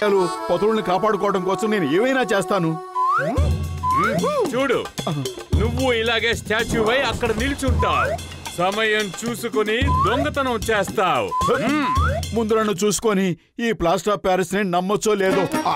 పెట్టాలో పతువుల్ని కాపాడుకోవడం కోసం నేను ఏమైనా చేస్తాను చూడు నువ్వు ఇలాగే స్టాచ్యూ అయి అక్కడ నిల్చుంటావు సమయం చూసుకుని దొంగతనం చేస్తావు ముందు నన్ను చూసుకొని ఈ ప్లాస్టర్ ఆఫ్ ప్యారిస్ ని నమ్మొచ్చో లేదో ఆ,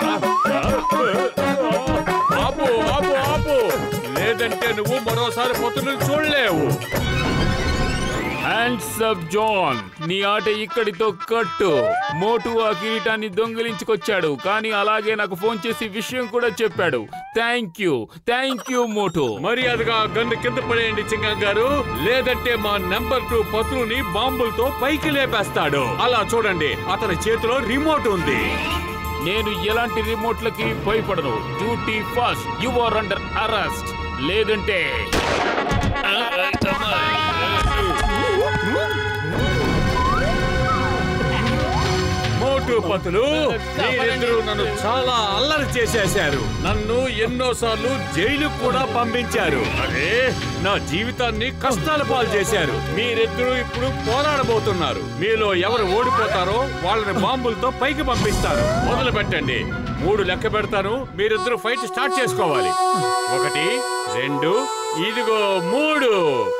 ఆపు ఆపు ఆపు లేదంటే నువ్వు మరోసారి పొత్తులు చూడలేవు హ్యాండ్స్ అప్ జాన్ నీ ఆట ఇక్కడితో కట్టు మోటు ఆ కిరీటాన్ని దొంగిలించుకొచ్చాడు కానీ అలాగే నాకు ఫోన్ చేసి విషయం కూడా చెప్పాడు thank you thank you Motu మర్యాదగా గన్ను కింద పడేయండి చింగం గారు లేదంటే మా నెంబర్ టూ పత్రుని బాంబులతో పైకి లేపేస్తాడు అలా చూడండి అతని చేతిలో రిమోట్ ఉంది నేను ఎలాంటి రిమోట్లకి భయపడను duty first you are under arrest లేదంటే మోటు పతులు మీరిద్దరూ నన్ను చాలా అల్లరి చేసేశారు నన్ను ఎన్నోసార్లు జైలు కూడా పంపించారు అరే నా జీవితాన్ని కష్టాల పాలు చేశారు మీరిద్దరూ ఇప్పుడు పోరాడబోతున్నారు మీలో ఎవరు ఓడిపోతారో వాళ్ళని బాంబులతో పైకి పంపిస్తారు మొదలు పెట్టండి మూడు లెక్క పెడతాను మీరిద్దరూ ఫైట్ స్టార్ట్ చేసుకోవాలి ఒకటి రెండు ఇదిగో మూడు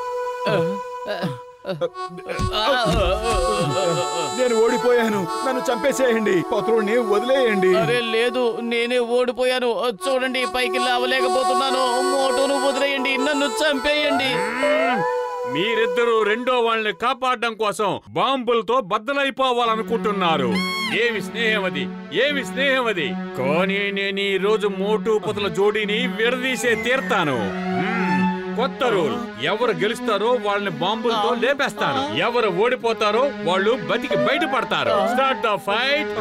నేను ఓడిపోయాను నన్ను చంపేసేయండి పతువుల్ని వదిలేయండి అరే లేదు నేనే ఓడిపోయాను చూడండి పైకి లేవలేకపోతున్నాను మోటోను వదిలేయండి నన్ను చంపేయండి మీరిద్దరూ రెండో వాళ్ళని కాపాడడం కోసం బాంబులతో బద్దలైపోవాలనుకుంటున్నారు ఏమి స్నేహం అది ఏమి స్నేహం అది కానీ నేను ఈ రోజు మోటు పొతుల జోడీని విడదీసే తీర్తాను మ్మ్. కొత్త రూల్ ఎవరు గెలుస్తారో వాళ్ళని బాంబులతో లేపేస్తాను ఎవరు ఓడిపోతారో వాళ్ళు బతికి బయటపడతారు స్టార్ట్ ద ఫైట్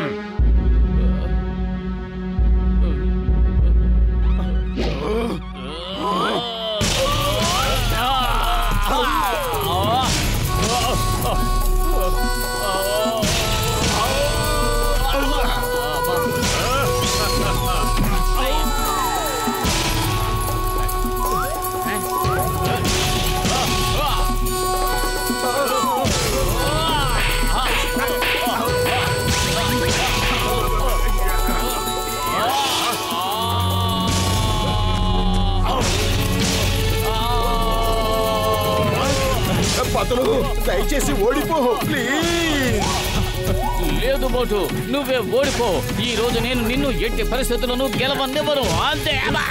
పతులు దయచేసి ఓడిపో ప్లీజ్ లేదు మోటు నువ్వే ఓడిపో ఈ రోజు నేను నిన్ను ఎట్టి పరిస్థితులను గెలవనివ్వను అంతే అబ్బా!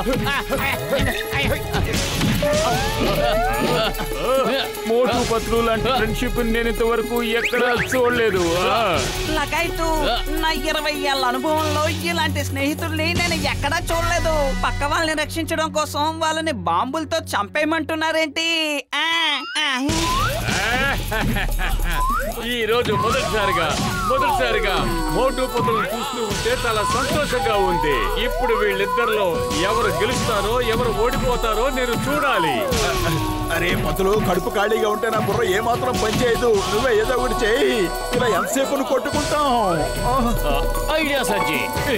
మోటు పత్రు లాంటి ఫ్రెండ్షిప్ నేను ఇంతవరకు ఎక్కడా చూడలేదు ఆ. లకైతు నా ఇరవై ఏళ్ళ అనుభవంలో ఇలాంటి స్నేహితుల్ని నేను ఎక్కడా చూడలేదు పక్క వాళ్ళని రక్షించడం కోసం వాళ్ళని బాంబులతో చంపేయమంటున్నారేంటి ఆ, ఆ. ఈ రోజు మొదటిసారిగా మొదటిసారిగా మోటు పొతులను చూస్తూ ఉంటే చాలా సంతోషంగా ఉంది ఇప్పుడు వీళ్ళిద్దరిలో ఎవరు గెలుస్తారో ఎవరు ఓడిపోతారో నేను చూడాలి అరే పతులు కడుపు ఖాళీగా ఉంటే నా బుర్ర ఏమాత్రం పనిచేయదు నువ్వే ఏదో ఒకటి చేయి ఇలా ఎంతసేపు నువ్వు కొట్టుకుంటాం ఆ. ఐడియా సజ్జి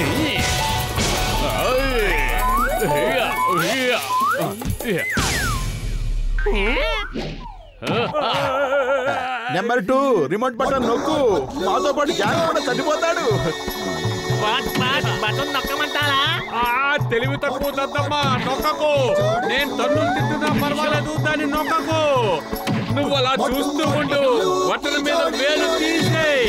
నెంబర్ టూ రిమోట్ బటన్ నొక్కు మాతో పాటు జాన్ కూడా చనిపోతాడు ఆ తెలివి తక్కువ దద్దమ్మా నొక్కకు నేను తన్నులు తింటున్నా పర్వాలేదు దాన్ని నొక్కకు నువ్వు అలా చూస్తూ ఉండు బట్టల మీద వేలు తీసేయ్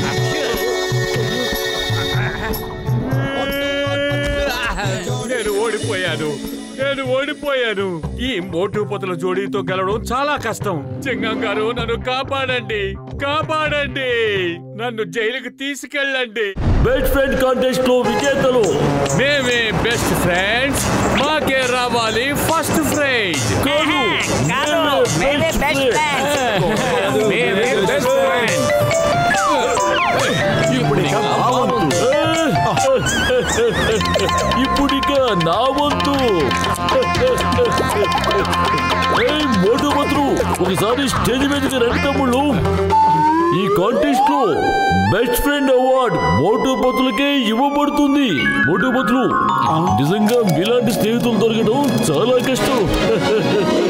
నేను ఓడిపోయాను నేను ఓడిపోయాను ఈ మోటు పొతుల జోడీతో గెలవడం చాలా కష్టం చింగం గారు నన్ను కాపాడండి కాపాడండి నన్ను జైలుకి తీసుకెళ్ళండి బెస్ట్ ఫ్రెండ్ కాంటెస్ట్ లో విజేతలు మేమే బెస్ట్ ఫ్రెండ్స్ మాకే రావాలి ఫస్ట్ ప్రైజ్ కాదు కాదు మేమే బెస్ట్ ఫ్రెండ్స్ మేమే బెస్ట్ ఫ్రెండ్ ఇప్పుడిక నా వంతు ఇప్పుడిక నా వంతు ఏయ్, మోటు మంత్రు ఒకసారి స్టేజ్ మీదకి రండి తమ్ముళ్ళు ఈ కాంటెస్ట్ లో బెస్ట్ ఫ్రెండ్ అవార్డ్ మోటు పతులకే ఇవ్వబడుతుంది మోటు పతులు నిజంగా మీలాంటి స్నేహితులు దొరకడం చాలా కష్టం